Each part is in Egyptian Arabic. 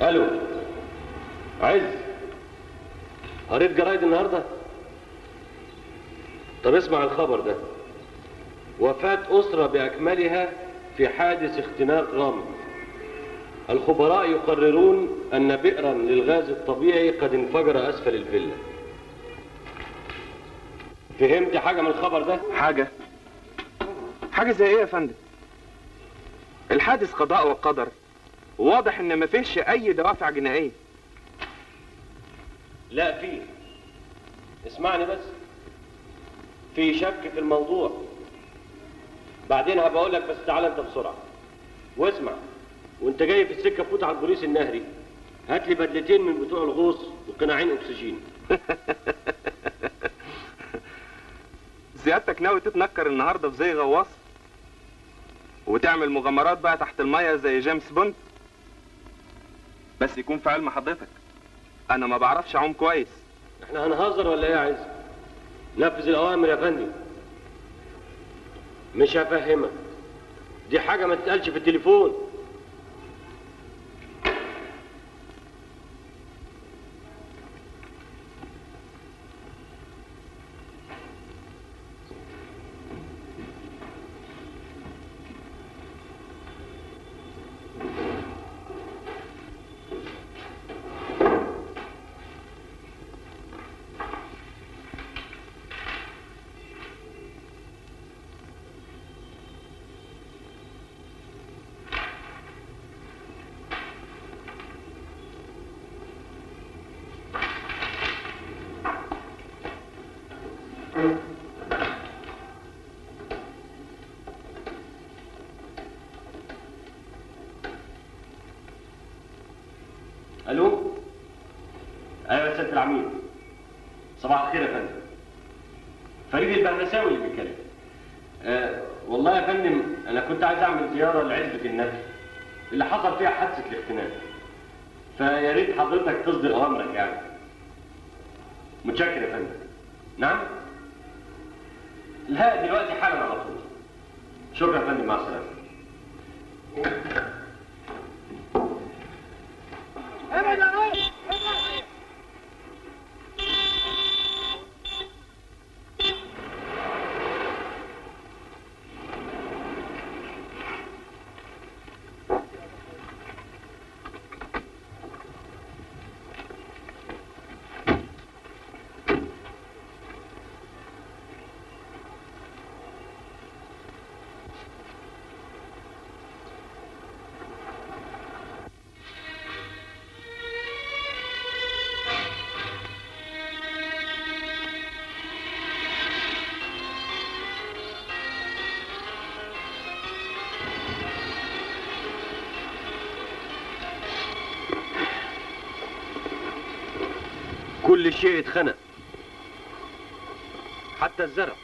الو عز قريت جرايد النهارده طب اسمع الخبر ده وفاة أسرة بأكملها في حادث اختناق غامض الخبراء يقررون أن بئرا للغاز الطبيعي قد انفجر أسفل الفيلا فهمت حاجة من الخبر ده؟ حاجة حاجة زي ايه يا فندم الحادث قضاء وقدر واضح ان ما فيهش اي دوافع جنائية لا في اسمعني بس في شك في الموضوع بعدين هبقى اقول لك بس تعالى انت بسرعه واسمع وانت جاي في السكه فوت على البوليس النهري هات لي بدلتين من بتوع الغوص وقناعين اكسجين سيادتك ناوي تتنكر النهارده في زي غواص وتعمل مغامرات بقى تحت المية زي جيمس بوند بس يكون في علم حضرتك انا ما بعرفش اعوم كويس احنا هنهزر ولا ايه يا عز نفذ الاوامر يا فندم مش هفهمك دي حاجه ما تتقالش في التليفون الو ايوه يا سياده العميد صباح الخير يا فندم فريد البهنساوي اللي بيتكلم آه والله يا فندم انا كنت عايز اعمل زياره لعزبه النبي اللي حصل فيها حادثه الاختناق فيا ريت حضرتك تصدر اوامرك يعني متشكر يا فندم نعم لا دلوقتي حالا على طول شكرا يا فندم مع السلامه كل شيء اتخنق حتى الزرع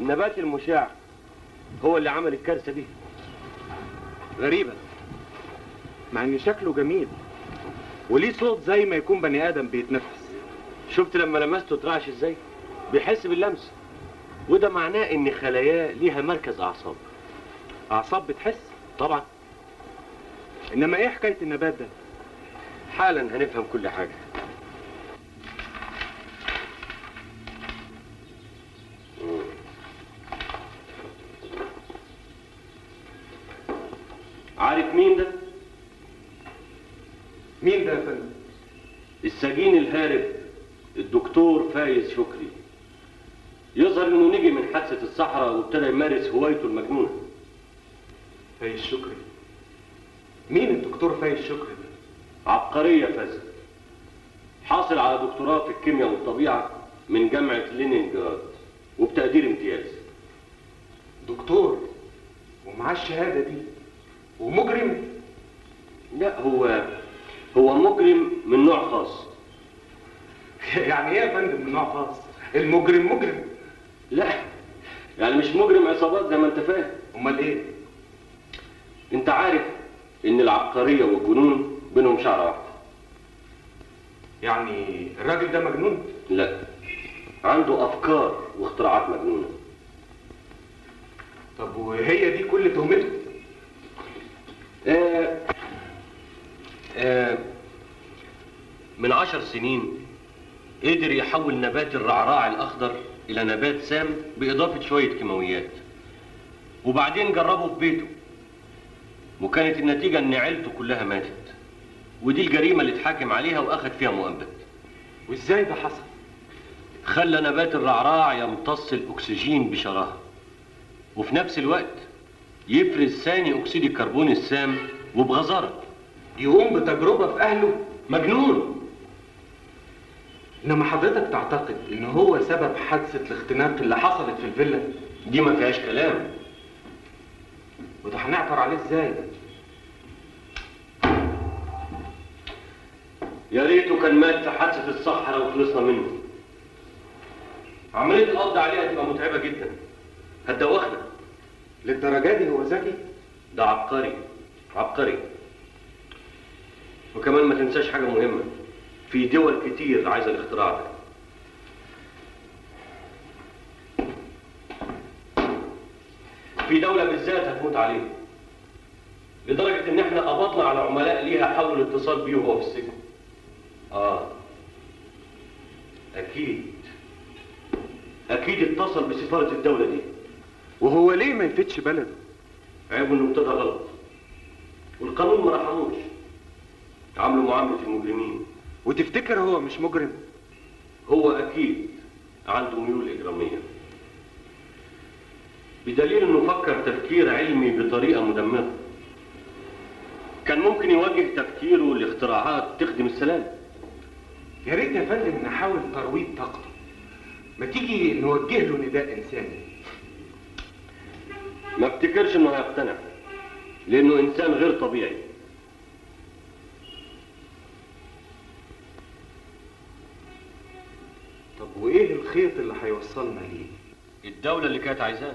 النبات المشع هو اللي عمل الكارثه دي غريبة مع ان شكله جميل وليه صوت زي ما يكون بني ادم بيتنفس شفت لما لمسته اترعش ازاي بيحس باللمس وده معناه ان خلاياه ليها مركز اعصاب اعصاب بتحس طبعا انما ايه حكاية النبات ده حالا هنفهم كل حاجه عارف مين ده مين ده يا فندم السجين الهارب الدكتور فايز شكري يظهر انه نجي من حادثه الصحراء وابتدى يمارس هوايته المجنونه فايز شكري مين الدكتور فايز شكري ده عبقريه فاسده حاصل على دكتوراه في الكيمياء والطبيعه من جامعه لينينجراد وبتقدير امتياز دكتور ومعاه الشهادة دي ومجرم لا هو هو مجرم من نوع خاص يعني ايه يا فندم من نوع خاص المجرم مجرم لا يعني مش مجرم عصابات زي ما انت فاهم امال ايه انت عارف ان العبقريه والجنون بينهم شعره واحده يعني الراجل ده مجنون لا عنده افكار واختراعات مجنونه طب وهي دي كل تهمته آه آه من عشر سنين قدر يحول نبات الرعراع الأخضر إلى نبات سام بإضافة شوية كيماويات وبعدين جربه في بيته وكانت النتيجة إن عيلته كلها ماتت ودي الجريمة اللي اتحاكم عليها وأخد فيها مؤبد وازاي ده حصل خلى نبات الرعراع يمتص الأكسجين بشراهة وفي نفس الوقت يفرز ثاني أكسيد الكربون السام وبغزارة يقوم بتجربة في اهله مجنون انما حضرتك تعتقد ان هو سبب حادثة الاختناق اللي حصلت في الفيلا دي ما فيهاش كلام وده هنعثر عليه ازاي يا ريته كان مات في حادثة الصحراء وخلصنا منه عملية القبض عليها هتبقى متعبة جدا هتدوخنا للدرجة دي هو ذكي ده عبقري عبقري وكمان ما تنساش حاجة مهمة في دول كتير عايزة الاختراع ده في دولة بالذات هتموت عليه لدرجة ان احنا قبضنا على عملاء ليها حاولوا الاتصال بيه وهو في السجن اه اكيد اكيد اتصل بسفارة الدولة دي وهو ليه ما يفيدش بلده عيبه انه ابتدى غلط والقانون ما رحموش عامله معاملة المجرمين وتفتكر هو مش مجرم هو اكيد عنده ميول اجرامية بدليل انه فكر تفكير علمي بطريقة مدمرة كان ممكن يوجه تفكيره لاختراعات تخدم السلام يا ريت يا فندم نحاول ترويض طاقته ما تيجي نوجه له نداء انساني ما افتكرش انه هيقتنع لانه انسان غير طبيعي طب وايه الخيط اللي هيوصلنا ليه الدولة اللي كانت عايزاه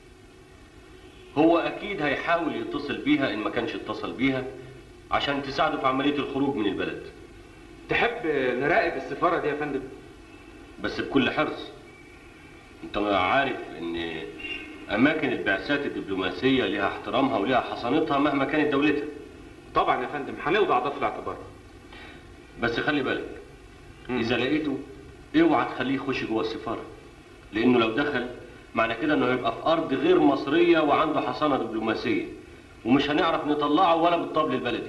هو أكيد هيحاول يتصل بيها إن ما كانش اتصل بيها عشان تساعده في عملية الخروج من البلد تحب نراقب السفارة دي يا فندم بس بكل حرص أنت عارف إن أماكن البعثات الدبلوماسية لها احترامها ولها حصانتها مهما كانت دولتها طبعا يا فندم هنوضع ده في الاعتبار بس خلي بالك مم. إذا لقيته اوعى تخليه يخش جوه السفارة لأنه لو دخل معنى كده إنه هيبقى في أرض غير مصرية وعنده حصانة دبلوماسية ومش هنعرف نطلعه ولا بالطبل البلدي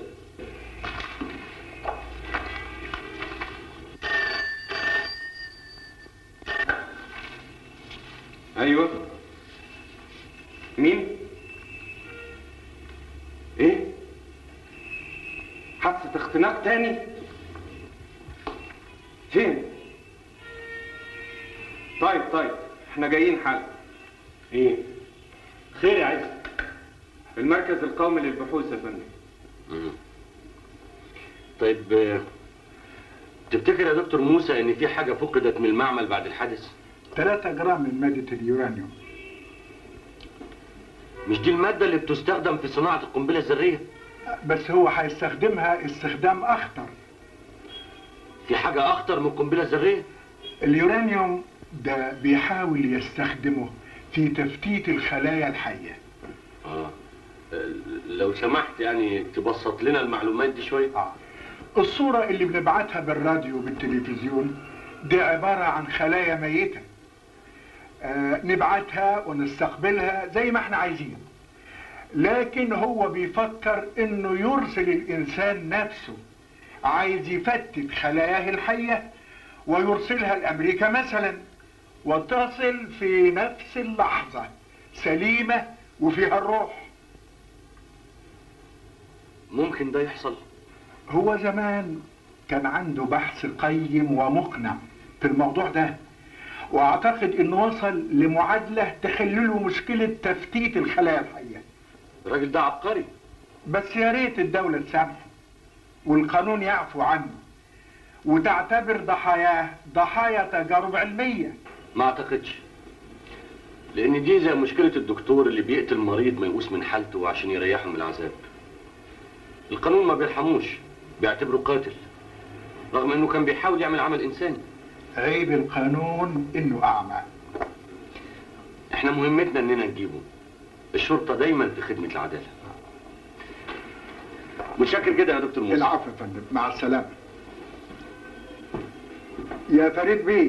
ايوه مين ايه حادثة اختناق تاني فين طيب طيب احنا جايين حال إيه؟ خير يا عز المركز القومي للبحوث يا فندم مم. طيب آه، تفتكر يا دكتور موسى ان في حاجه فقدت من المعمل بعد الحادث 3 جرام من مادة اليورانيوم مش دي المادة اللي بتستخدم في صناعة القنبلة الذرية بس هو هيستخدمها استخدام اخطر في حاجة أخطر من القنبلة الذرية اليورانيوم ده بيحاول يستخدمه في تفتيت الخلايا الحيه آه لو سمحت يعني تبسط لنا المعلومات دي شوية آه. الصورة اللي بنبعتها بالراديو بالتلفزيون دي عبارة عن خلايا ميتة آه نبعتها ونستقبلها زي ما احنا عايزين لكن هو بيفكر انه يرسل الانسان نفسه عايز يفتت خلاياه الحية ويرسلها لامريكا مثلا وتصل في نفس اللحظة سليمة وفيها الروح ممكن ده يحصل هو زمان كان عنده بحث قيم ومقنع في الموضوع ده واعتقد انه وصل لمعادلة تحل له مشكلة تفتيت الخلايا الحية الراجل ده عبقري بس يا ريت الدولة تسامحه والقانون يعفو عنه وتعتبر ضحاياه ضحايا تجارب علمية ما اعتقدش لان دي زي مشكلة الدكتور اللي بيقتل مريض ميؤوس من حالته عشان يريحه من العذاب القانون ما بيرحموش بيعتبره قاتل رغم انه كان بيحاول يعمل عمل انساني عيب القانون انه اعمى احنا مهمتنا اننا نجيبه الشرطة دايما في خدمة العدالة متشكر جدا يا دكتور موسى العفو يا فندم مع السلامة يا فريد بيه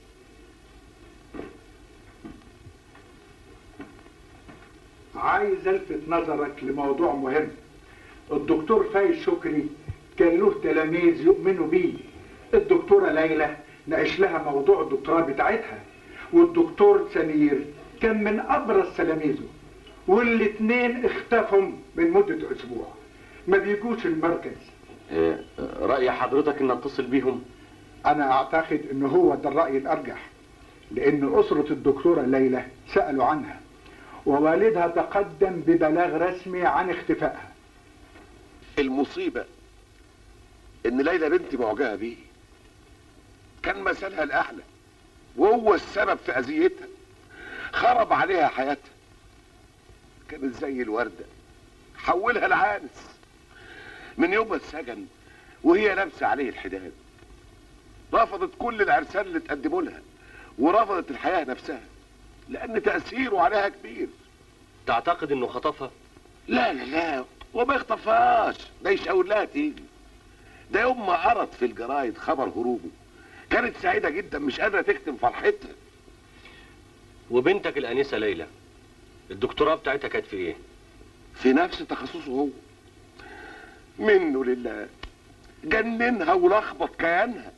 عايز الفت نظرك لموضوع مهم الدكتور فايز شكري كان له تلاميذ يؤمنوا بيه الدكتورة ليلى ناقش لها موضوع الدكتوراه بتاعتها والدكتور سمير كان من ابرز تلاميذه والاتنين اختفوا من مدة اسبوع ما بيجوش المركز آه، رأي حضرتك ان اتصل بيهم انا اعتقد ان هو ده الرأي الارجح لان اسرة الدكتورة ليلى سألوا عنها ووالدها تقدم ببلاغ رسمي عن اختفائها المصيبة ان ليلى بنتي معجبة بيه كان مثلها الاعلى وهو السبب في اذيتها خرب عليها حياتها كانت زي الوردة حولها لعانس من يوم ما اتسجن وهي لابسة عليه الحداد رفضت كل العرسان اللي تقدموا لها ورفضت الحياة نفسها لان تأثيره عليها كبير تعتقد انه خطفها لا لا لا وما يخطفهاش ده يشاور لها تيجي ده يوم ما قرت في الجرايد خبر هروبه كانت سعيدة جدا مش قادرة تكتم فرحتها وبنتك الانسة ليلى الدكتوراه بتاعتها كانت في ايه في نفس تخصصه هو منه لله جننها ولخبط كيانها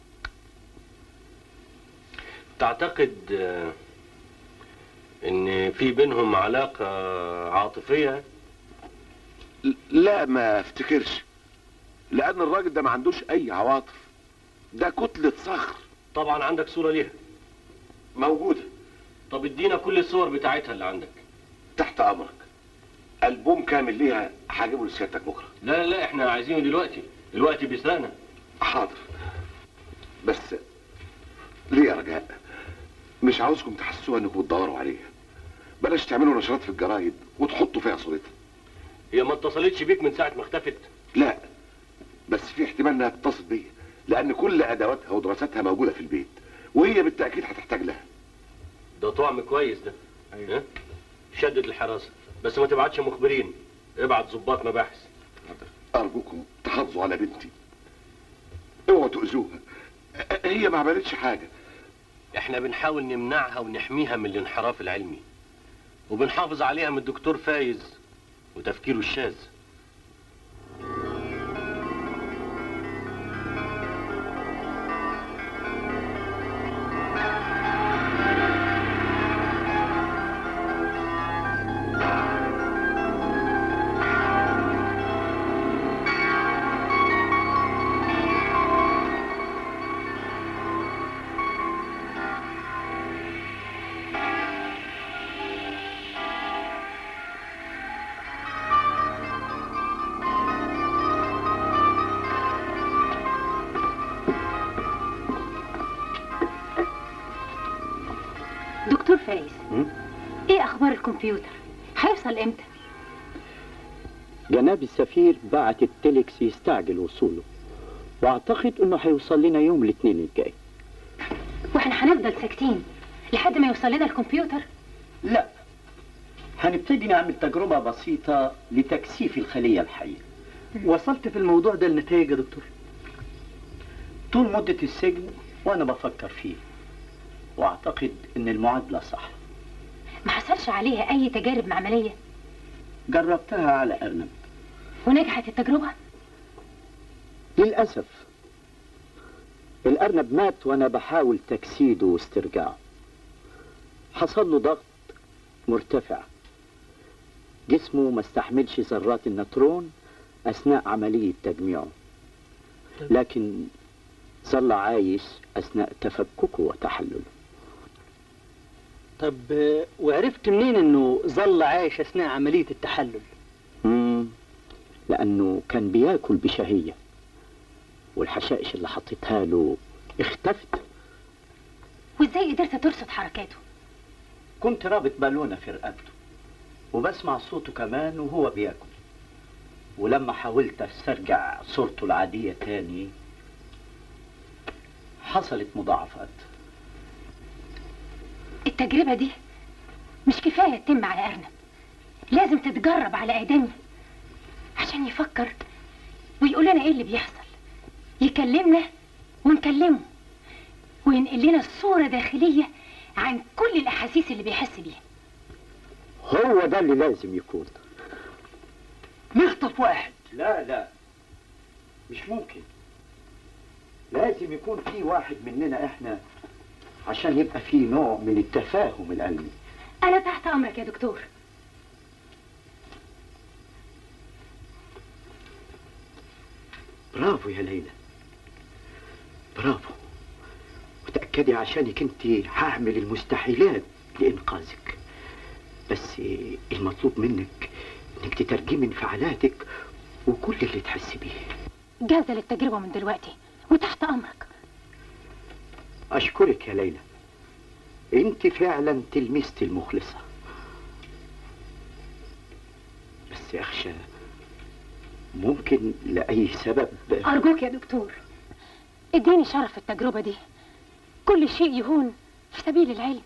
تعتقد آه، ان في بينهم علاقة عاطفية ل- لا ما افتكرش لان الراجل ده ما عندوش اي عواطف ده كتلة صخر طبعا عندك صورة ليها موجودة طب ادينا كل الصور بتاعتها اللي عندك تحت امرك البوم كامل ليها هجيبه لسيادتك بكره لا لا لا احنا عايزينه دلوقتي دلوقتي بيسرقنا حاضر بس ليه يا رجاء مش عاوزكم تحسوها انكم بتدوروا عليها بلاش تعملوا نشرات في الجرايد وتحطوا فيها صورتها هي ما اتصلتش بيك من ساعة ما اختفت لا بس في احتمال انها تتصل بيا لان كل ادواتها ودراستها موجوده في البيت وهي بالتاكيد هتحتاج لها ده طعم كويس ده ها؟ شدد الحراسة بس ما تبعتش مخبرين ابعت ضباط مباحث ارجوكم تحافظوا على بنتي اوعوا تاذوها أ- هي ما عملتش حاجه احنا بنحاول نمنعها ونحميها من الانحراف العلمي وبنحافظ عليها من الدكتور فايز وتفكيره الشاذ دكتور فايز م? ايه اخبار الكمبيوتر هيفتح هيوصل امتى جناب السفير بعت التليكس يستعجل وصوله واعتقد انه هيوصل لنا يوم الاثنين الجاي واحنا هنفضل ساكتين لحد ما يوصل لنا الكمبيوتر لا هنبتدي نعمل تجربة بسيطة لتكثيف الخلية الحية وصلت في الموضوع ده لنتائج يا دكتور طول مدة السجن وأنا بفكر فيه وأعتقد إن المعادلة صح ما حصلش عليها اي تجارب معمليه جربتها على أرنب ونجحت التجربه للأسف الأرنب مات وأنا بحاول تجسيده واسترجاعه حصل له ضغط مرتفع جسمه ما استحملش ذرات النيوترون أثناء عملية تجميعه لكن ظل عايش أثناء تفككه وتحلله طب آه، وعرفت منين انه ظل عايش اثناء عمليه التحلل مم. لأنه كان بياكل بشهية والحشائش اللي حطيتها له اختفت وازاي قدرت ترصد حركاته كنت رابط بالونة في رقبته وبسمع صوته كمان وهو بياكل ولما حاولت استرجع صورته العادية تاني حصلت مضاعفات التجربه دي مش كفايه تتم على ارنب لازم تتجرب على ادمي عشان يفكر ويقول لنا ايه اللي بيحصل يكلمنا ونكلمه وينقل لنا صوره داخليه عن كل الاحاسيس اللي بيحس بيها هو ده اللي لازم يكون نخطف واحد لا لا مش ممكن لازم يكون في واحد مننا احنا عشان يبقى في نوع من التفاهم العلمي انا تحت امرك يا دكتور برافو يا ليلى برافو وتأكدي عشانك انت هعمل المستحيلات لإنقاذك بس المطلوب منك انك تترجمي انفعالاتك وكل اللي تحس بيه جاهزه للتجربه من دلوقتي وتحت امرك أشكرك يا ليلى أنت فعلا تلميذتي المخلصة بس أخشى ممكن لأي سبب ارجوك يا دكتور اديني شرف التجربه دي كل شيء يهون في سبيل العلم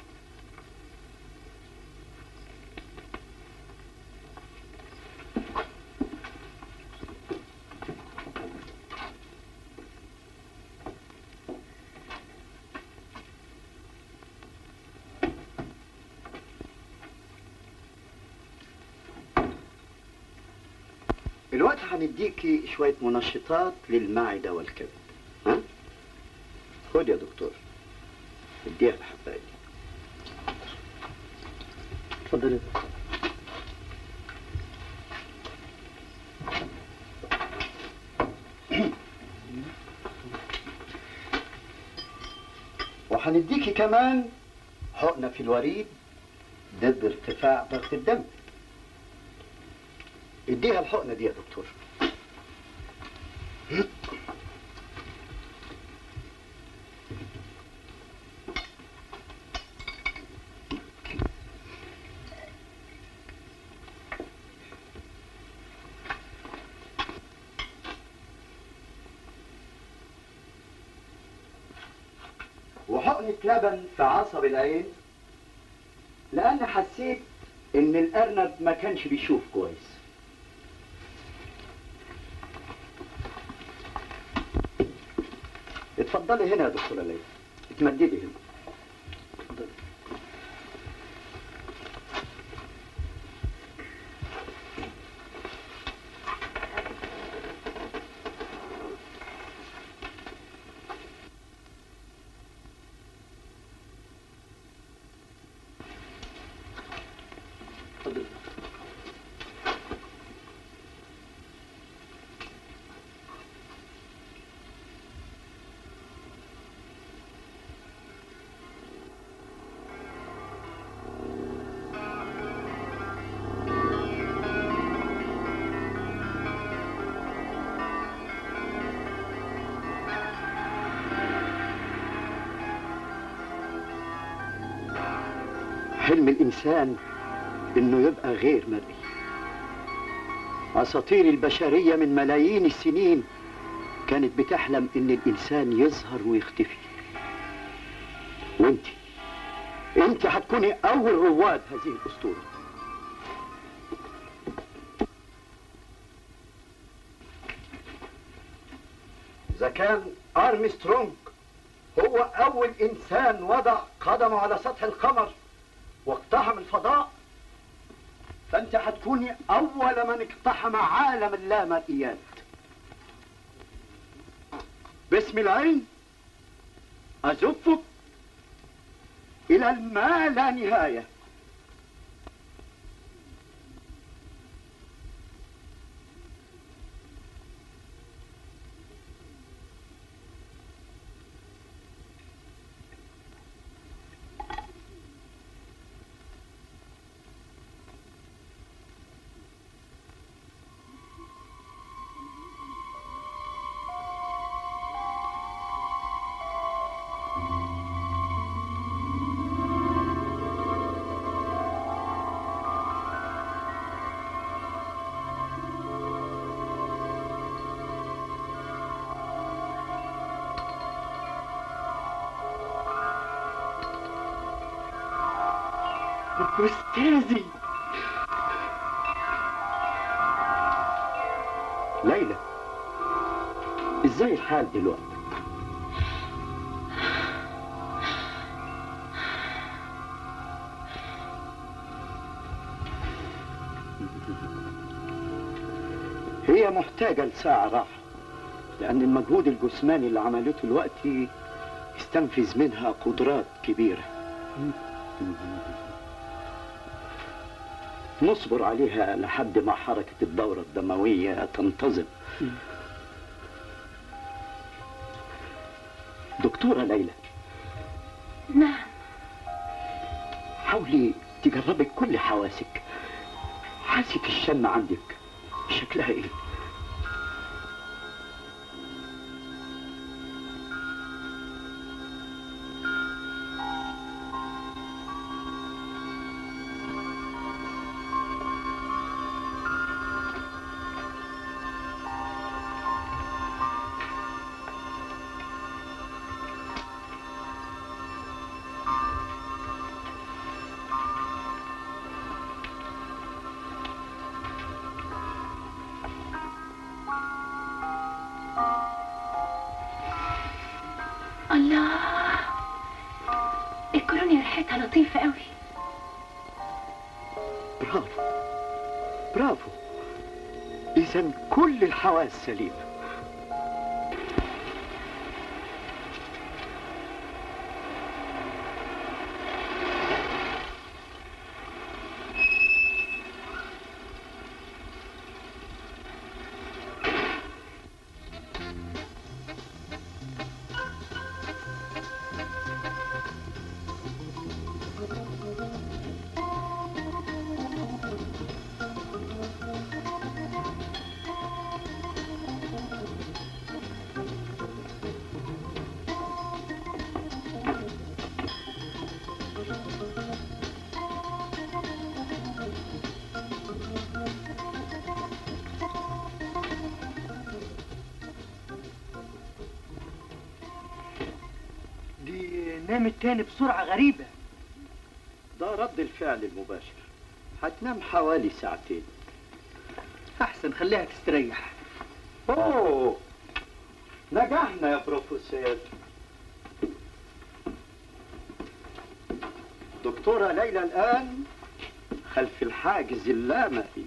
الوقت هنديكي شوية منشطات للمعدة والكبد ها؟ خد يا دكتور اديها الحباية اتفضل يا دكتور. وهنديكي كمان حقنة في الوريد ضد ارتفاع ضغط الدم اديها الحقنة دي يا دكتور وحقنة لبن في عصب العين لأن حسيت إن الأرنب ما كانش بيشوف كويس اتفضلي هنا يا دكتورة ليلى اتمددي هنا اتفضلي. اتفضلي. حلم الإنسان انه يبقى غير مرئي اساطير البشريه من ملايين السنين كانت بتحلم ان الانسان يظهر ويختفي وانت انت هتكوني اول رواد هذه الاسطوره اذا كان ارمسترونج هو اول انسان وضع قدمه على سطح القمر واقتحم الفضاء فانت هتكوني اول من اقتحم عالم اللامرئيات باسم العين ازفك الى الما لا نهايه أستاذي ليلى ازاي الحال دلوقتي هي محتاجة لساعة راحة لأن المجهود الجسماني اللي عملته الوقت يستنفذ منها قدرات كبيرة نصبر عليها لحد ما حركة الدورة الدموية تنتظم دكتورة ليلى نعم حاولي تجربي كل حواسك حاسة الشم عندك شكلها ايه الله الكولونيا ريحتها لطيفة قوي برافو برافو إذا كل الحواس سليمة دي نامت تاني بسرعة غريبة ده رد الفعل المباشر هتنام حوالي ساعتين أحسن خليها تستريح أوه نجحنا يا بروفيسور دكتورة ليلى الآن خلف الحاجز اللامائي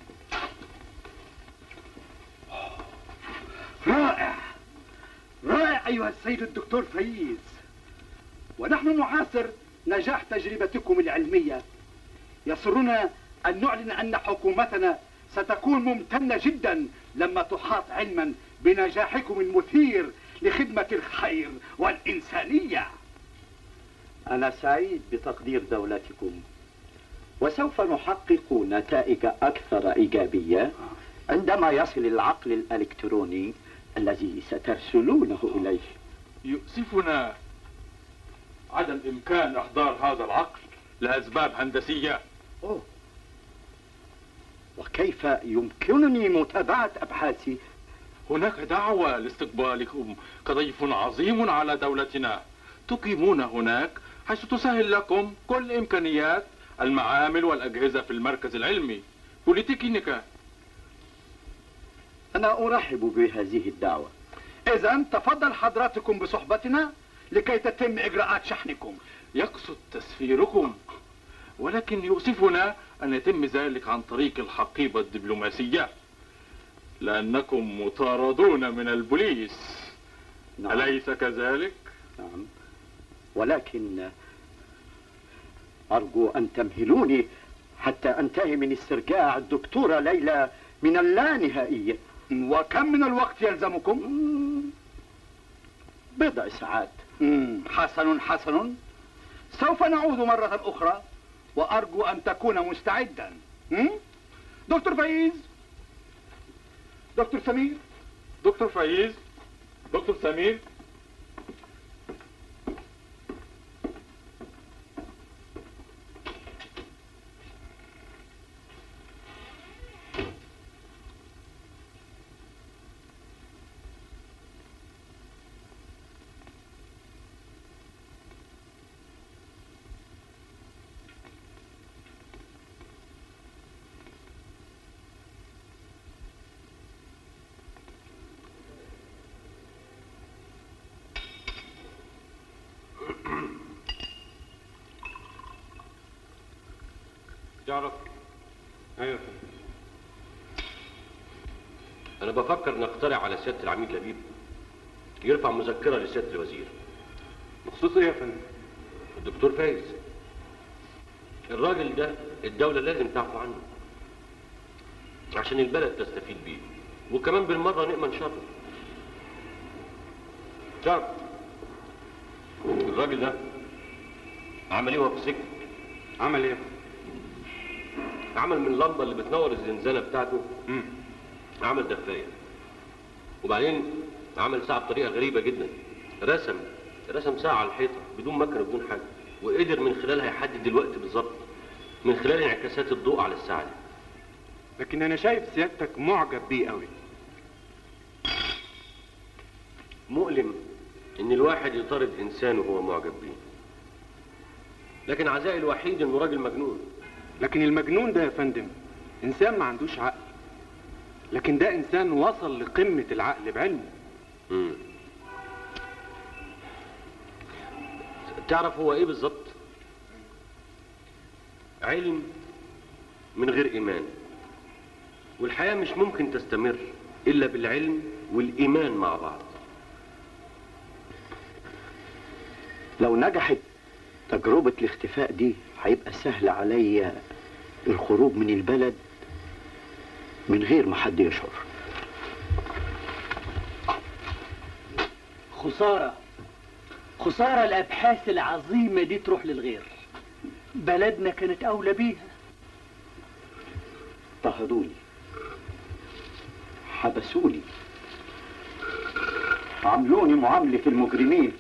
رائع رائع أيها السيد الدكتور فايز ونحن نعاصر نجاح تجربتكم العلمية يسرنا أن نعلن أن حكومتنا ستكون ممتنة جدا لما تحاط علما بنجاحكم المثير لخدمة الخير والإنسانية أنا سعيد بتقدير دولتكم وسوف نحقق نتائج أكثر إيجابية عندما يصل العقل الإلكتروني الذي سترسلونه إليه يؤسفنا عدم إمكان إحضار هذا العقل لأسباب هندسية أوه وكيف يمكنني متابعة أبحاثي هناك دعوة لاستقبالكم كضيف عظيم على دولتنا تقيمون هناك حيث تسهل لكم كل إمكانيات المعامل والأجهزة في المركز العلمي بوليتكنيكا أنا أرحب بهذه الدعوة إذا تفضل حضراتكم بصحبتنا لكي تتم إجراءات شحنكم يقصد تسفيركم ولكن يؤسفنا أن يتم ذلك عن طريق الحقيبة الدبلوماسية لأنكم مطاردون من البوليس نعم. أليس كذلك؟ نعم ولكن أرجو أن تمهلوني حتى أنتهي من استرجاع الدكتورة ليلى من اللانهائية وكم من الوقت يلزمكم؟ بضع ساعات مم، حسن حسن سوف نعود مرة أخرى وأرجو أن تكون مستعدا مم؟ دكتور فايز دكتور سمير دكتور فايز دكتور سمير تعرف ايوه انا بفكر نقترح على سياده العميد لبيب يرفع مذكره لسياده الوزير بخصوص ايه يا فندم؟ الدكتور فايز الراجل ده الدولة لازم تعفو عنه عشان البلد تستفيد بيه وكمان بالمرة نأمن شره تعرف الراجل ده عمل ايه وهو في السجن؟ عمل ايه؟ عمل من اللمبة اللي بتنور الزنزانة بتاعته مم. عمل دفاية وبعدين عمل ساعة بطريقة غريبة جدا رسم رسم ساعة على الحيطة بدون مكنة بدون حاجة وقدر من خلالها يحدد الوقت بالظبط من خلال انعكاسات الضوء على الساعة دي لكن انا شايف سيادتك معجب بيه قوي مؤلم ان الواحد يطارد انسان وهو معجب بيه لكن عزائي الوحيد انه راجل مجنون لكن المجنون ده يا فندم انسان ما عندوش عقل لكن ده انسان وصل لقمة العقل بعلمه مم. تعرف هو ايه بالظبط علم من غير ايمان والحياة مش ممكن تستمر الا بالعلم والايمان مع بعض لو نجحت تجربة الاختفاء دي هيبقى سهل عليا الخروج من البلد من غير ما حد يشعر خسارة خسارة الأبحاث العظيمة دي تروح للغير بلدنا كانت أولى بيها اضطهدوني حبسوني عاملوني معاملة المجرمين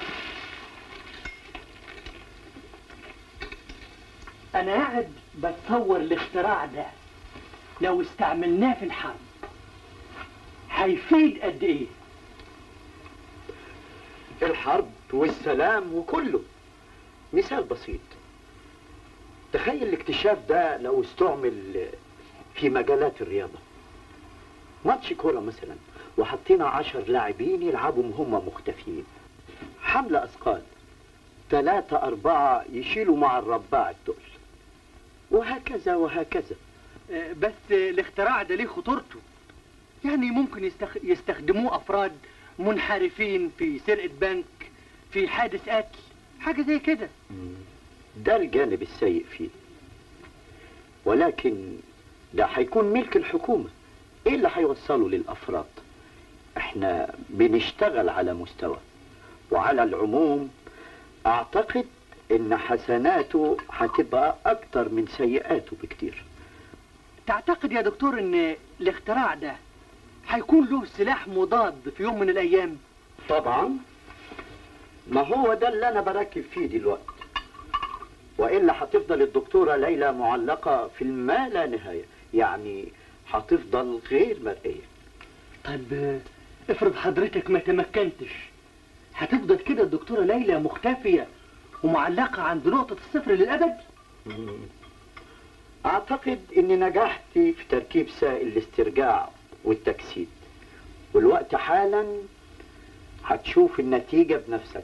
أنا قاعد بتصور الاختراع ده لو استعملناه في الحرب هيفيد قد إيه؟ الحرب والسلام وكله مثال بسيط تخيل الاكتشاف ده لو استعمل في مجالات الرياضة ماتش كورة مثلا وحطينا عشر لاعبين يلعبوا وهم مختفيين حمل أثقال ثلاثة أربعة يشيلوا مع الرباع التقل وهكذا وهكذا آه، بس الاختراع ده ليه خطورته يعني ممكن يستخ... يستخدموه أفراد منحرفين في سرقة بنك في حادث قتل حاجة زي كده ده الجانب السيء فيه ولكن ده هيكون ملك الحكومة ايه اللي هيوصله للأفراد احنا بنشتغل على مستوى وعلى العموم اعتقد ان حسناته هتبقى اكتر من سيئاته بكتير تعتقد يا دكتور ان الاختراع ده هيكون له سلاح مضاد في يوم من الايام طبعا ما هو ده اللي انا بركب فيه دلوقتي والا هتفضل الدكتوره ليلى معلقه في الما لا نهايه يعني هتفضل غير مرئية طيب آه، افرض حضرتك ما تمكنتش هتفضل كده الدكتورة ليلى مختفية ومعلقة عند نقطة الصفر للأبد أعتقد إني نجحت في تركيب سائل الاسترجاع والتجسيد والوقت حالا هتشوف النتيجة بنفسك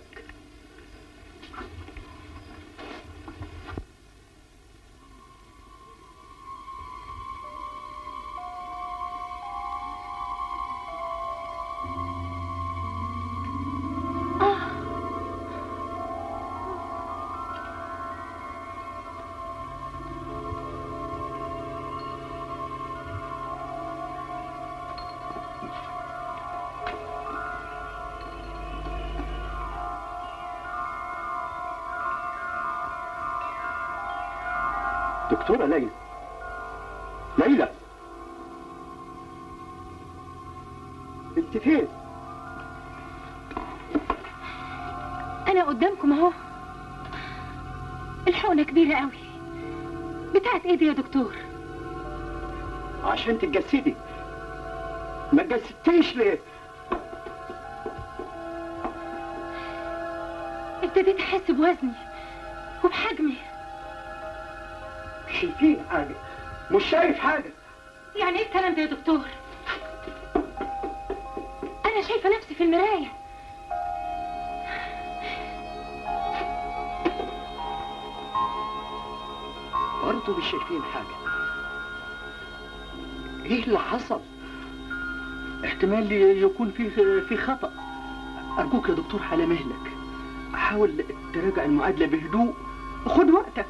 دكتورة ليلى ليلى انت فين؟ انا قدامكم اهو الحقنة كبيرة قوي بتاعت ايه دي يا دكتور عشان تتجسدي ما تجسدتيش ليه؟ ابتديت احس بوزني وبحجمي مش شايفين حاجة مش شايف حاجة يعني ايه الكلام ده يا دكتور انا شايفة نفسي في المراية برضه مش شايفين حاجة ايه اللي حصل؟ احتمال يكون في في خطأ أرجوك يا دكتور على مهلك حاول تراجع المعادلة بهدوء خد وقتك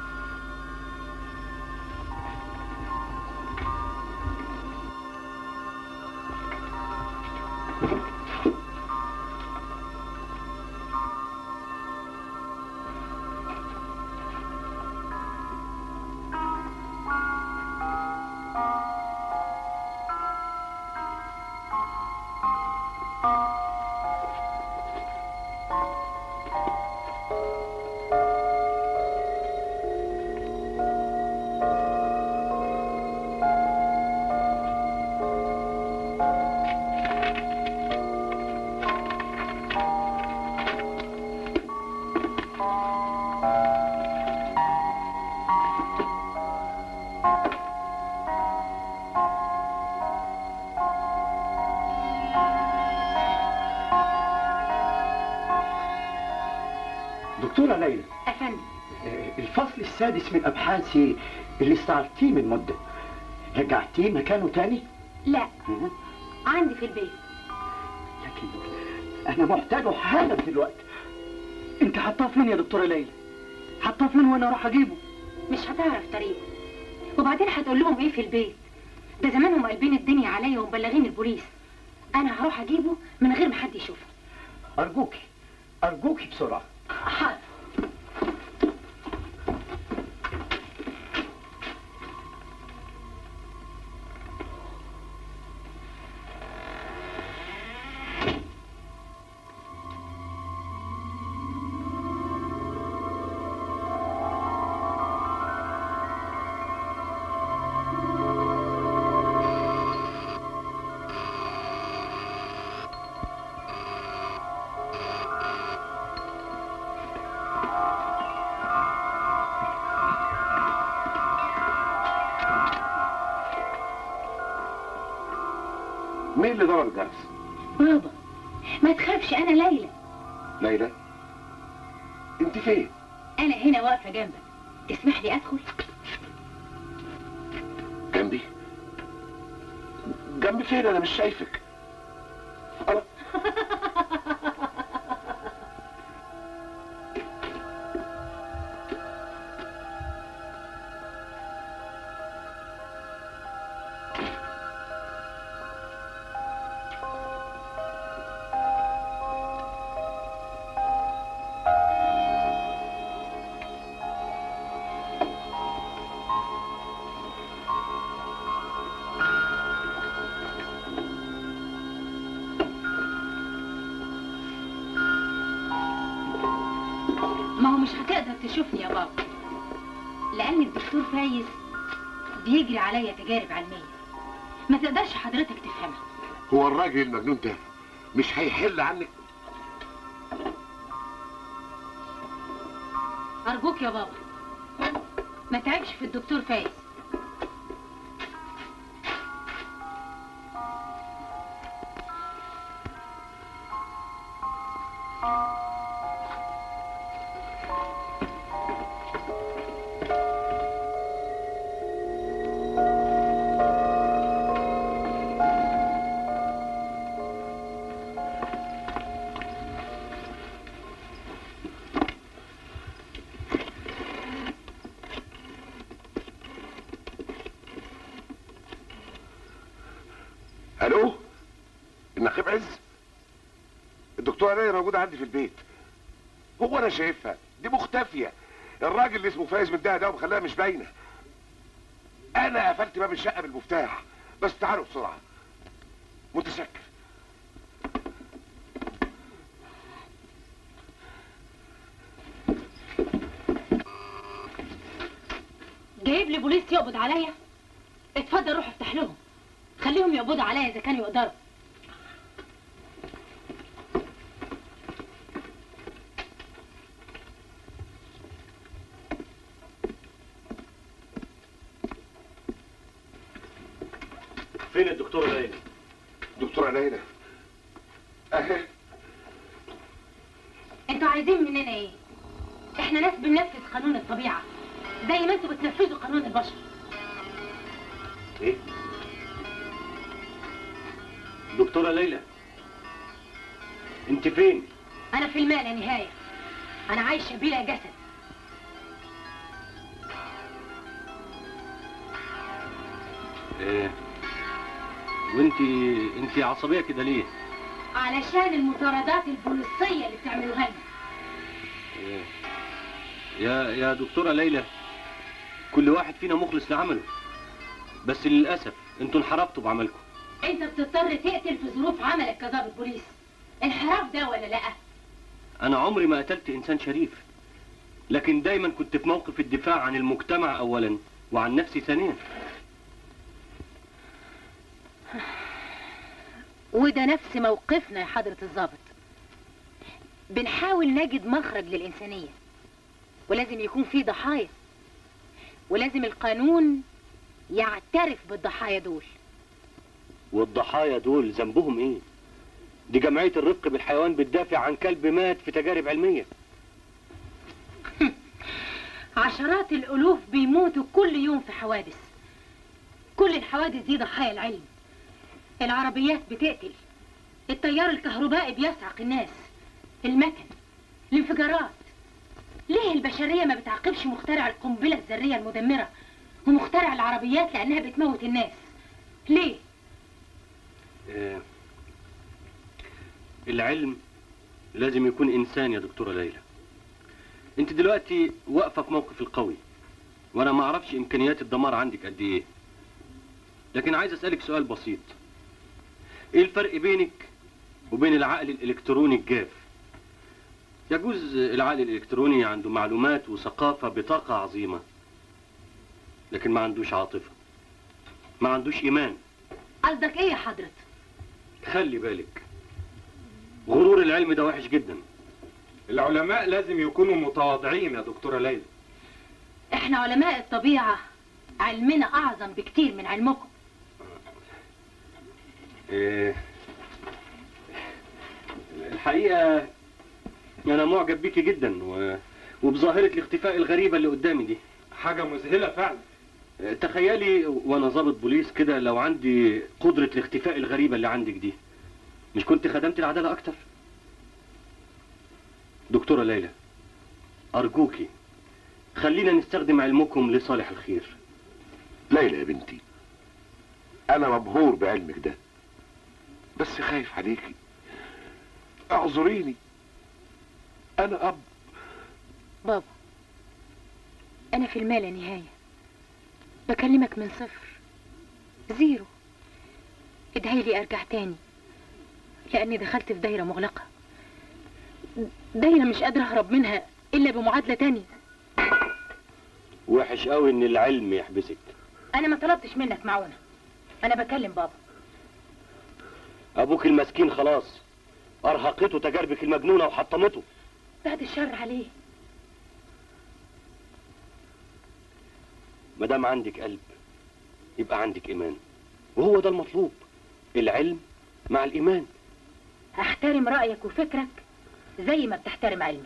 دكتورة ليلى افندم آه، الفصل السادس من أبحاثي اللي استعرضتيه من مدة رجعتيه مكانه تاني؟ لا مم. عندي في البيت لكن أنا محتاجه حالا دلوقتي انت حطاه فين يا دكتورة ليلى حطاه فين وانا اروح اجيبه مش هتعرف طريقه وبعدين هتقول لهم ايه في البيت ده زمانهم قلبين الدنيا عليا ومبلغين البوليس انا هروح اجيبه من غير ما حد يشوفه أرجوكي أرجوكي بسرعة حاضر مين اللي ضرب الجرس؟ بابا ما تخافش انا ليلى ليلى انت فين؟ انا هنا واقفه جنبك تسمح لي ادخل جنبي جنبي فين انا مش شايفك أنا... ما هو مش هتقدر تشوفني يا بابا لان الدكتور فايز بيجري عليا تجارب علمية ما تقدرش حضرتك تفهمها هو الراجل المجنون ده مش هيحل عنك أرجوك يا بابا ما تعبش في الدكتور فايز الو النقيب عز الدكتوره ليلى موجوده عندي في البيت هو انا شايفها دي مختفيه الراجل اللي اسمه فايز مديها ده ومخليها مش باينه انا قفلت باب الشقه بالمفتاح بس تعالوا بسرعه متشكر جايب لي بوليس يقبض عليا اتفضل روح افتح لهم خليهم يقبضوا عليا اذا كانوا يقدروا فين الدكتوره ليلى دكتوره ليلى اهي انتوا عايزين مننا ايه احنا ناس بننفذ قانون الطبيعة زي ما انتوا بتنفذوا قانون البشر ايه دكتوره ليلى انت فين انا في الماء لا نهاية انا عايشة بلا جسد ايه وانت انت عصبيه كده ليه علشان المطاردات البوليسية اللي بتعملوها لنا إيه. يا يا دكتوره ليلى كل واحد فينا مخلص لعمله بس للاسف انتوا انحرفتوا بعملكم انت بتضطر تقتل في ظروف عملك كظابط بوليس انحراف ده ولا لا انا عمري ما قتلت انسان شريف لكن دايما كنت في موقف الدفاع عن المجتمع اولا وعن نفسي ثانيا وده نفس موقفنا يا حضرة الضابط بنحاول نجد مخرج للإنسانية ولازم يكون في ضحايا ولازم القانون يعترف بالضحايا دول والضحايا دول ذنبهم ايه دي جمعيه الرفق بالحيوان بتدافع عن كلب مات في تجارب علميه عشرات الألوف بيموتوا كل يوم في حوادث كل الحوادث دي ضحايا العلم العربيات بتقتل التيار الكهربائي بيصعق الناس المكن الانفجارات ليه البشرية ما بتعاقبش مخترع القنبلة الذرية المدمرة ومخترع العربيات لأنها بتموت الناس ليه؟ آه، العلم لازم يكون انسان يا دكتوره ليلى انت دلوقتي واقفه في موقف القوي وانا ما اعرفش امكانيات الدمار عندك قد ايه لكن عايز اسالك سؤال بسيط ايه الفرق بينك وبين العقل الالكتروني الجاف يجوز العقل الالكتروني عنده معلومات وثقافه بطاقه عظيمه لكن ما عندوش عاطفه ما عندوش ايمان قصدك ايه يا حضرة؟ خلي بالك غرور العلم ده وحش جدا العلماء لازم يكونوا متواضعين يا دكتورة ليلى احنا علماء الطبيعة علمنا أعظم بكتير من علمكم إيه، الحقيقة أنا معجب بيكي جدا و... وبظاهرة الاختفاء الغريبة اللي قدامي دي حاجة مذهلة فعلا إيه، تخيلي وأنا ضابط بوليس كده لو عندي قدرة الاختفاء الغريبة اللي عندك دي مش كنت خدمت العدالة أكتر؟ دكتورة ليلى أرجوكي خلينا نستخدم علمكم لصالح الخير ليلى يا بنتي انا مبهور بعلمك ده بس خايف عليكي اعذريني انا اب بابا أنا في المال لا نهاية بكلمك من صفر زيرو ادعي لي أرجع تاني لأني دخلت في دايرة مغلقة دايرة مش قادرة أهرب منها إلا بمعادلة تانية وحش قوي إن العلم يحبسك انا ما طلبتش منك معونه انا بكلم بابا ابوك المسكين خلاص ارهقته تجاربك المجنونه وحطمته بعد الشر عليه ما دام عندك قلب يبقى عندك ايمان وهو ده المطلوب العلم مع الايمان احترم رايك وفكرك زي ما بتحترم علمي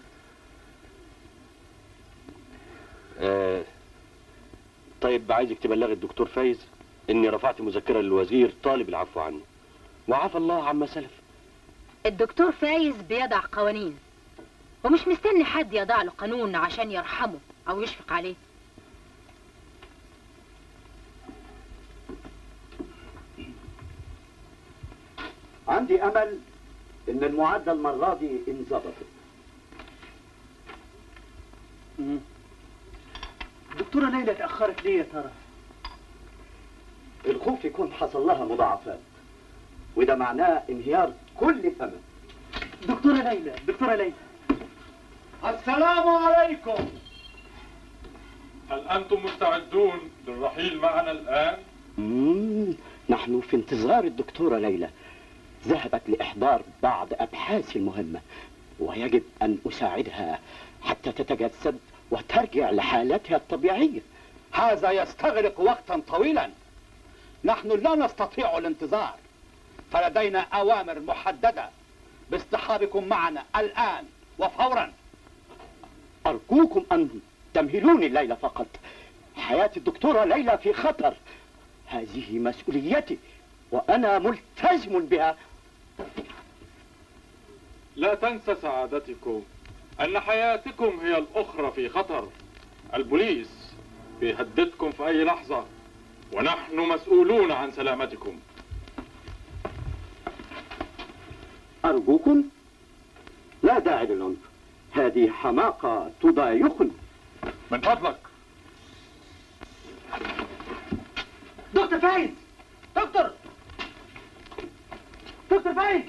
آه طيب عايزك تبلغي الدكتور فايز اني رفعت مذكره للوزير طالب العفو عنه وعفى الله عما سلف الدكتور فايز بيضع قوانين ومش مستني حد يضع له قانون عشان يرحمه او يشفق عليه عندي امل ان المعادله المره دي انظبطت دكتورة ليلى اتأخرت ليه يا ترى؟ الخوف يكون حصل لها مضاعفات وده معناه انهيار كل ثمن دكتورة ليلى دكتورة ليلى السلام عليكم هل أنتم مستعدون للرحيل معنا الآن؟ مم، نحن في انتظار الدكتورة ليلى ذهبت لإحضار بعض أبحاث المهمة ويجب أن أساعدها حتى تتجسد وترجع لحالتها الطبيعية هذا يستغرق وقتا طويلا نحن لا نستطيع الانتظار فلدينا اوامر محدده باصطحابكم معنا الان وفورا أرجوكم أن تمهلوني الليلة فقط حياة الدكتورة ليلى في خطر هذه مسؤوليتي وأنا ملتزم بها لا تنسى سعادتكم أن حياتكم هي الأخرى في خطر البوليس بيهددكم في أي لحظة ونحن مسؤولون عن سلامتكم أرجوكم لا داعي للعنف هذه حماقة تضايقني من فضلك دكتور فايز دكتور دكتور فايز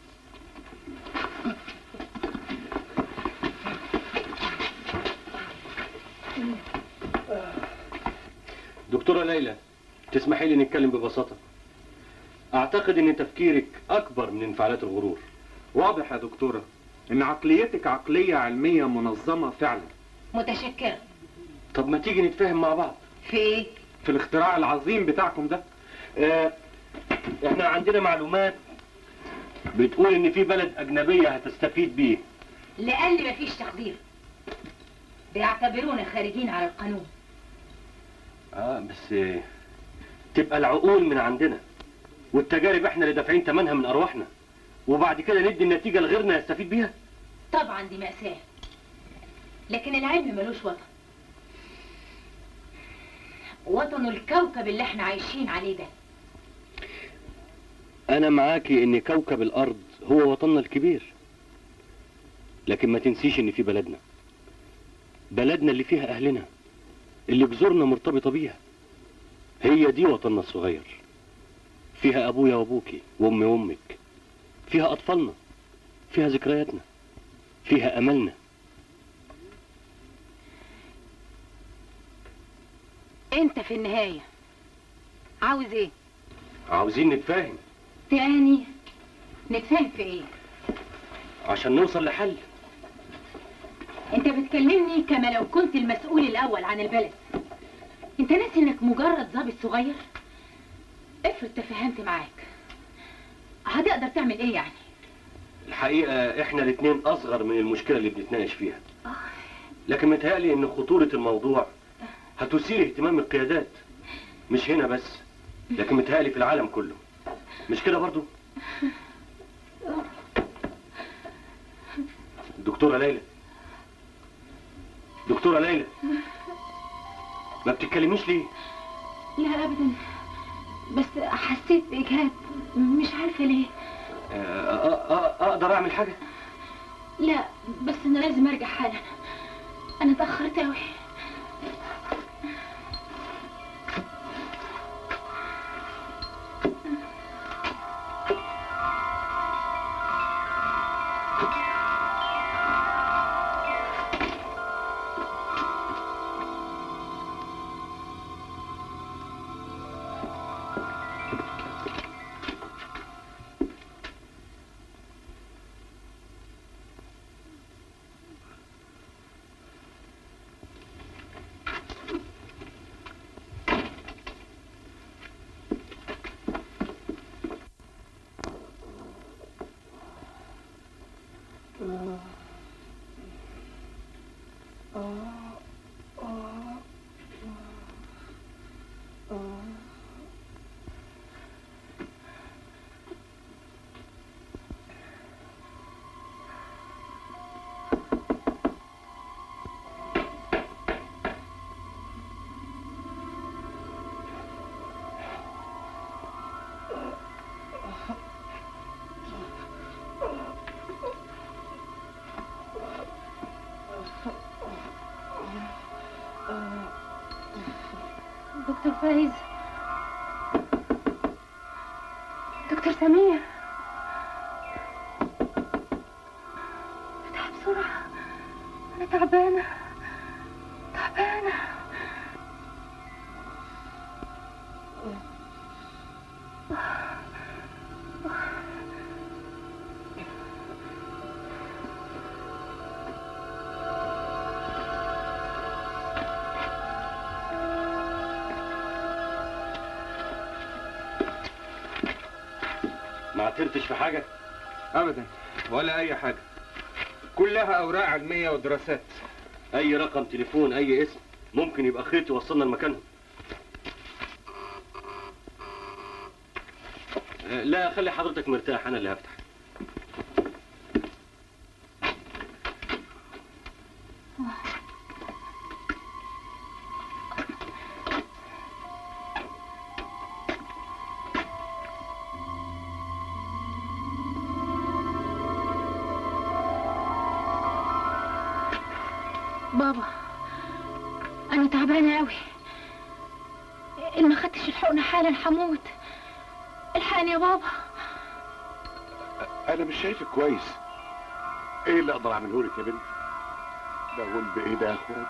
دكتورة ليلى تسمحي لي نتكلم ببساطة أعتقد إن تفكيرك أكبر من انفعالات الغرور واضح يا دكتورة ان عقليتك عقلية علمية منظمة فعلا متشكرة طب ما تيجي نتفاهم مع بعض في ايه؟ في الاختراع العظيم بتاعكم ده آه إحنا عندنا معلومات بتقول إن في بلد أجنبية هتستفيد بيه لأن مفيش تقدير بيعتبرونا خارجين على القانون آه بس آه، تبقى العقول من عندنا والتجارب إحنا اللي دافعين ثمنها من أرواحنا وبعد كده ندي النتيجة لغيرنا يستفيد بيها طبعا دي مأساة لكن العلم ملوش وطن وطنه الكوكب اللي احنا عايشين عليه ده انا معاكي ان كوكب الارض هو وطننا الكبير لكن ما تنسيش ان في بلدنا بلدنا اللي فيها اهلنا اللي جذورنا مرتبطة بيها هي دي وطننا الصغير فيها ابويا وابوكي وامي وامك فيها اطفالنا فيها ذكرياتنا فيها املنا انت في النهاية عاوز ايه؟ عاوزين نتفاهم تاني نتفاهم في ايه؟ عشان نوصل لحل انت بتكلمني كما لو كنت المسؤول الاول عن البلد انت ناسي انك مجرد ضابط صغير افرض تفهمت معاك هتقدر تعمل ايه يعني الحقيقة احنا الاتنين اصغر من المشكلة اللي بنتناقش فيها لكن متهيألي ان خطورة الموضوع هتثير اهتمام القيادات مش هنا بس لكن متهيألي في العالم كله مش كده برضو دكتورة ليلى دكتورة ليلى ما بتتكلميش ليه لا ابدا بس حسيت باجهاد مش عارفه ليه آه، آه، آه، اقدر اعمل حاجة لا بس انا لازم ارجع حالا انا اتاخرت قوي فايز دكتور سمير افتح بسرعة أنا تعبانة تعبانة ما عثرتش في حاجة ابدا ولا اي حاجه كلها اوراق علميه ودراسات أي رقم تليفون أي اسم ممكن يبقى خيط يوصلنا لمكانهم آه، لا خلي حضرتك مرتاح أنا اللي هفتح بابا أنا تعبانة أوي إن ما خدتش الحقنة حالا هموت الحقني يا بابا انا مش شايفك كويس ايه اللي اقدر اعمله لك يا بنت ده اقول بايه ده يا اخوات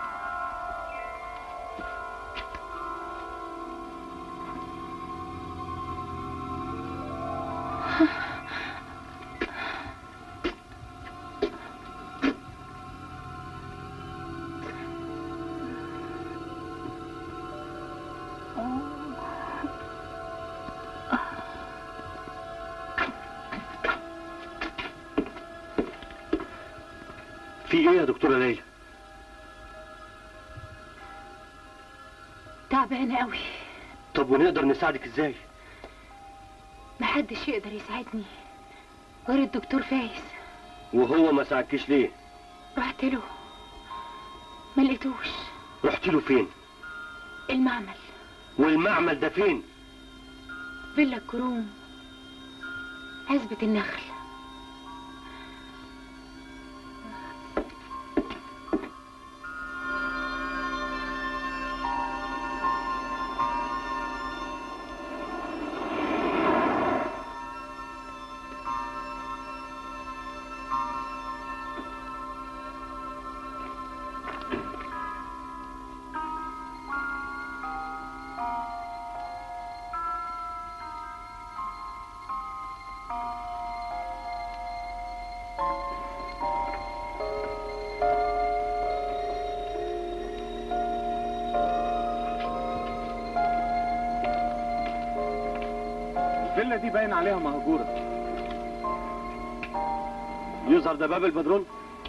في إيه يا دكتورة ليلى؟ تعبانة أوي طب ونقدر نساعدك إزاي؟ محدش يقدر يساعدني غير الدكتور فايز وهو ما ساعدكيش ليه؟ رحت له ما لقيتوش رحت له فين؟ المعمل والمعمل ده فين؟ فيلا الكروم عزبة النخل الفيلا دي باين عليها مهجوره يظهر ده باب البدرون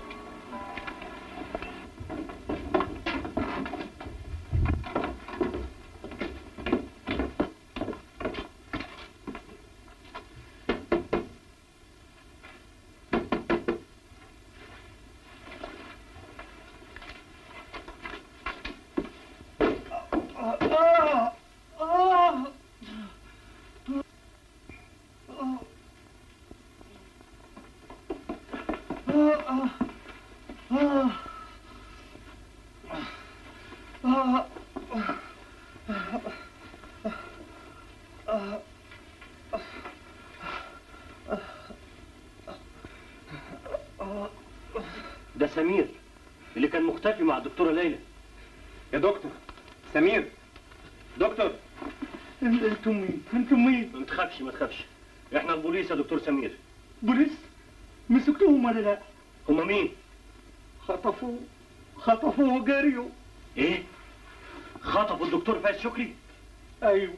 ده سمير اللي كان مختفي مع الدكتورة ليلى يا دكتور سمير دكتور انتم مين؟ انتم مين؟ ما تخافش ما تخافش احنا البوليس يا دكتور سمير بوليس؟ مسكتوهم ولا لا؟ هما مين؟ خطفوه خطفوه وجريوا ايه؟ خطفوا الدكتور فايز شكري؟ ايوه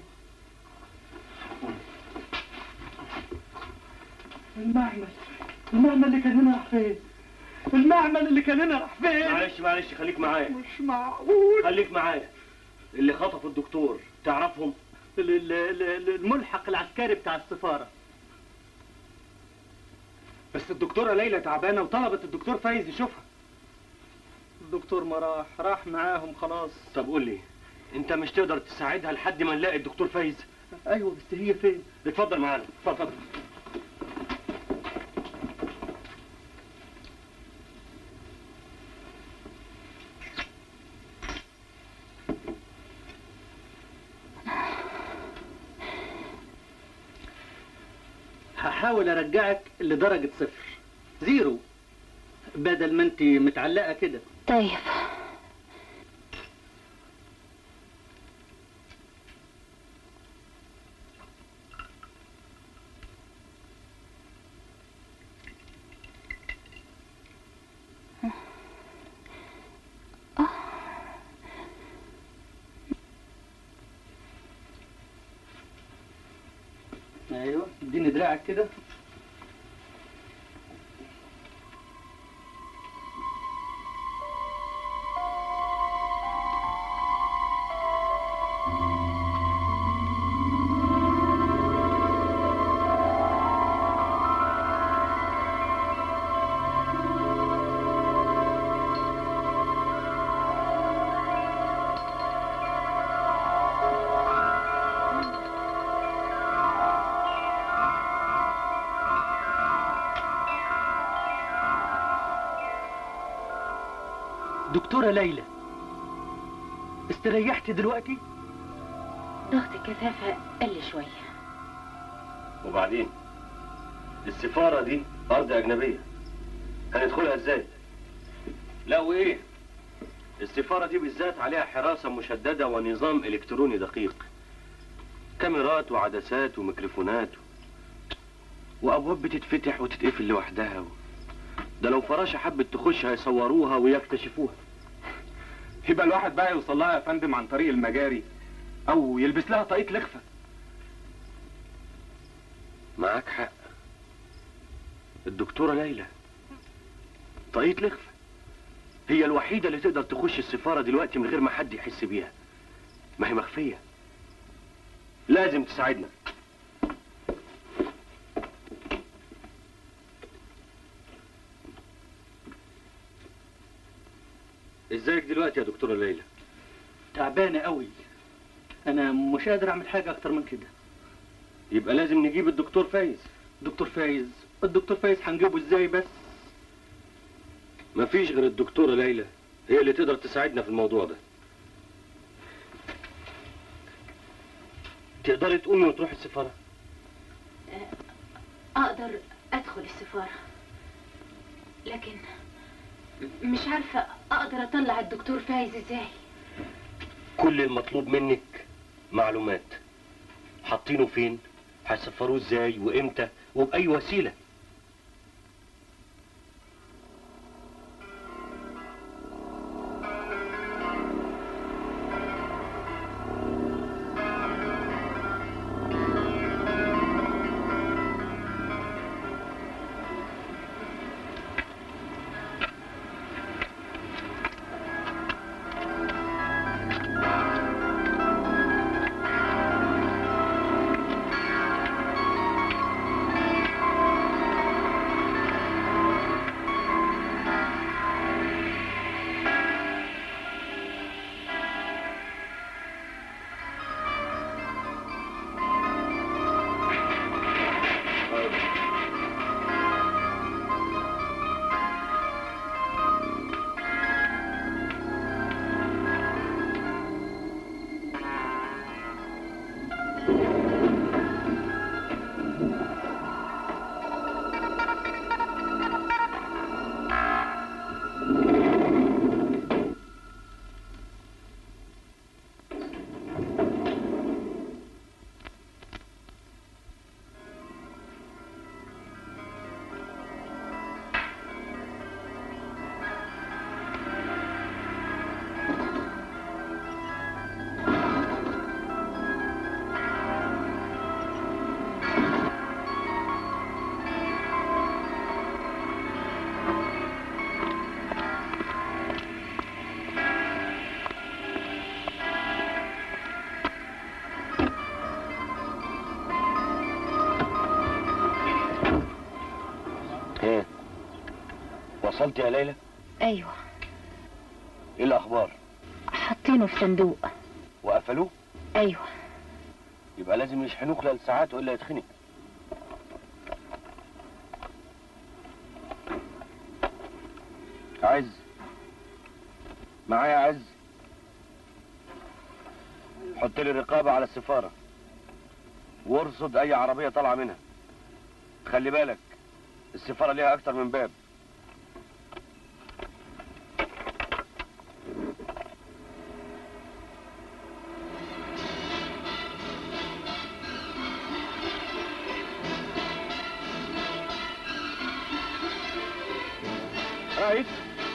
المعمل المعمل اللي كان هنا راح فين؟ المعمل اللي كان هنا راح فين؟ معلش معلش خليك معايا مش معقول خليك معايا اللي خطفوا الدكتور تعرفهم؟ ال- ال- ال- الملحق العسكري بتاع السفارة بس الدكتوره ليلى تعبانه وطلبت الدكتور فايز يشوفها الدكتور ما راح راح معاهم خلاص طب قول لي انت مش تقدر تساعدها لحد ما نلاقي الدكتور فايز؟ ايوه بس هي فين؟ اتفضل معانا اتفضل هحاول ارجعك لدرجة صفر زيرو بدل ما انت متعلقة كده طيب ايوه اديني دراعك كده دكتورة ليلى استريحتي دلوقتي ضغط الكثافة قل شوية وبعدين السفارة دي أرض أجنبية هندخلها إزاي؟ لا وإيه؟ السفارة دي بالذات عليها حراسة مشددة ونظام إلكتروني دقيق كاميرات وعدسات وميكروفونات وأبواب بتتفتح وتتقفل لوحدها و... ده لو فراشة حبت تخش هيصوروها ويكتشفوها يبقى الواحد بقى يوصل لها يا فندم عن طريق المجاري او يلبس لها طاقية لخفة معاك حق الدكتورة ليلى طاقية لخفة هي الوحيدة اللي تقدر تخش السفارة دلوقتي من غير ما حد يحس بيها ما هي مخفية لازم تساعدنا ازيك دلوقتي يا دكتورة ليلى تعبانة قوي انا مش قادر اعمل حاجة اكتر من كده يبقى لازم نجيب الدكتور فايز دكتور فايز الدكتور فايز هنجيبه ازاي بس مفيش غير الدكتورة ليلى هي اللي تقدر تساعدنا في الموضوع ده تقدري تقومي وتروحي السفارة اقدر ادخل السفارة لكن مش عارفة اقدر اطلع الدكتور فايز ازاي كل المطلوب منك معلومات حاطينه فين هيسفروه ازاي وامتى وبأي وسيلة ايه وصلت يا ليلى ايوه ايه الاخبار حاطينه في صندوق وقفلوه ايوه يبقى لازم يشحنوه خلال ساعات والا يتخنق عز معايا عز حط لي رقابة على السفارة وارصد اي عربية طالعة منها خلي بالك السفارة ليها أكتر من باب رئيس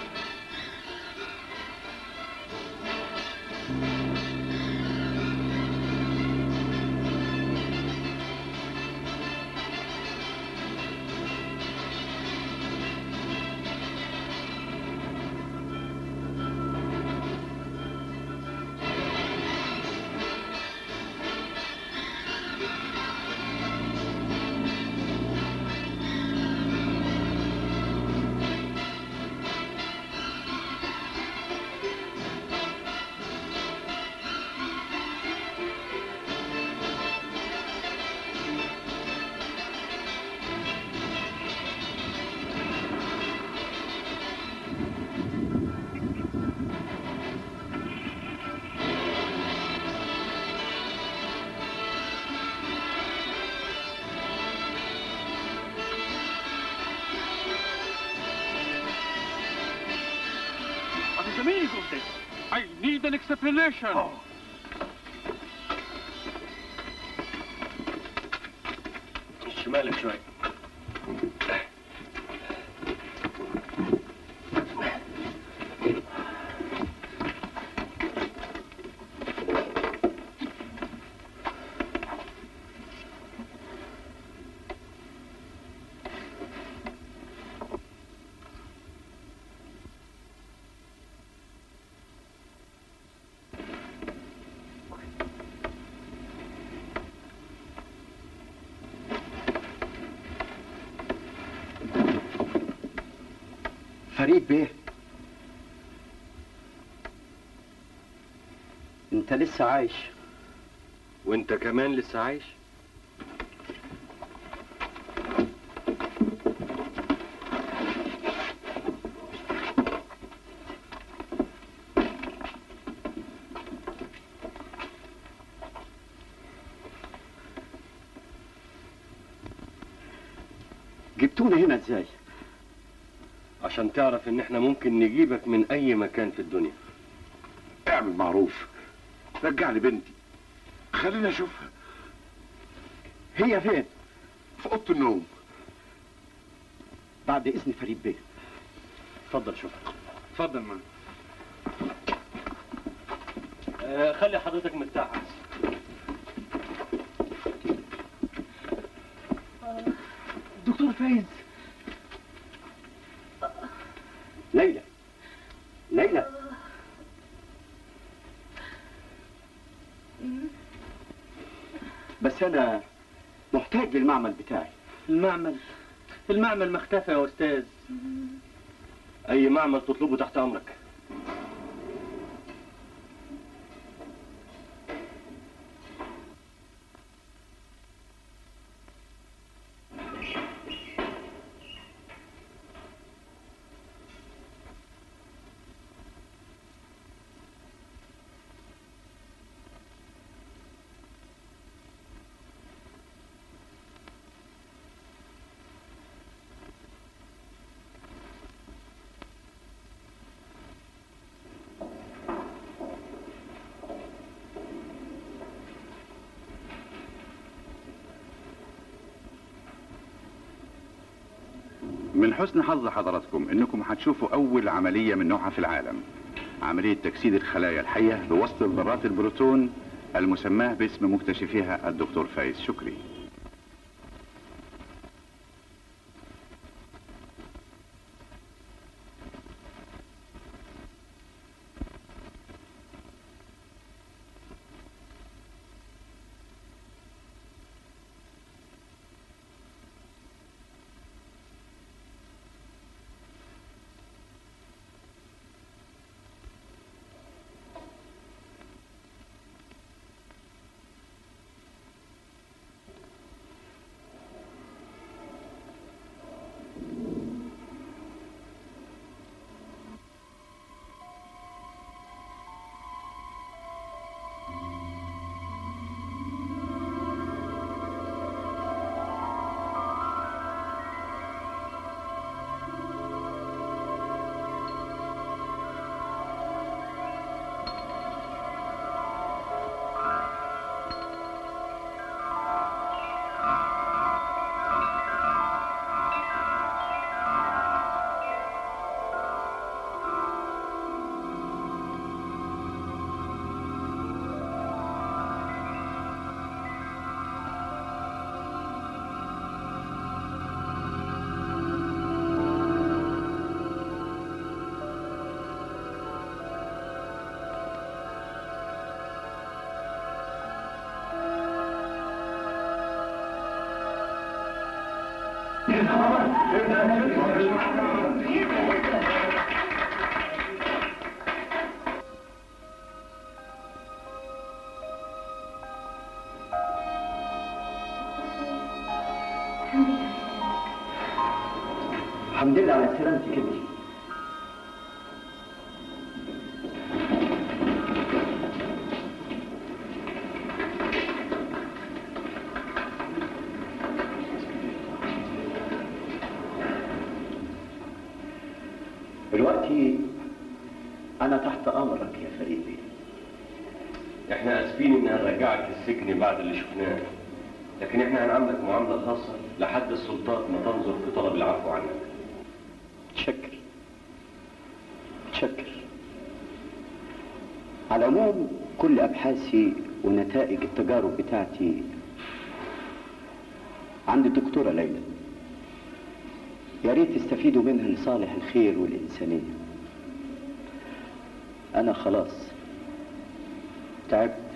What is the meaning of this? I need an explanation. شمالك شوي فريد بيه انت لسه عايش وانت كمان لسه عايش جبتوني هنا ازاي عشان تعرف ان احنا ممكن نجيبك من اي مكان في الدنيا اعمل معروف رجع لي بنتي خليني اشوفها هي فين في اوضه النوم بعد اذن فريد بيه اتفضل شوفها اتفضل معانا آه خلي حضرتك مرتاح دكتور فايز ليلى ليلى بس انا محتاج للمعمل بتاعي المعمل المعمل مختفى يا استاذ اي معمل تطلبه تحت امرك من حسن حظ حضراتكم انكم هتشوفوا اول عملية من نوعها في العالم عملية تجسيد الخلايا الحية بواسطة ذرات البروتون المسماه باسم مكتشفيها الدكتور فايز شكري الحمد لله على سلامتك ابني دلوقتي أنا تحت أمرك يا فريد بيه احنا اسفين ان هنرجعك السجن بعد اللي شفناه لكن احنا هنعاملك معامله خاصه لحد السلطات ما تنظر في طلب العفو عنك تشكر تشكر على العموم كل أبحاثي ونتائج التجارب بتاعتي عند الدكتورة ليلى يا ريت تستفيدوا منها لصالح الخير والإنسانية أنا خلاص تعبت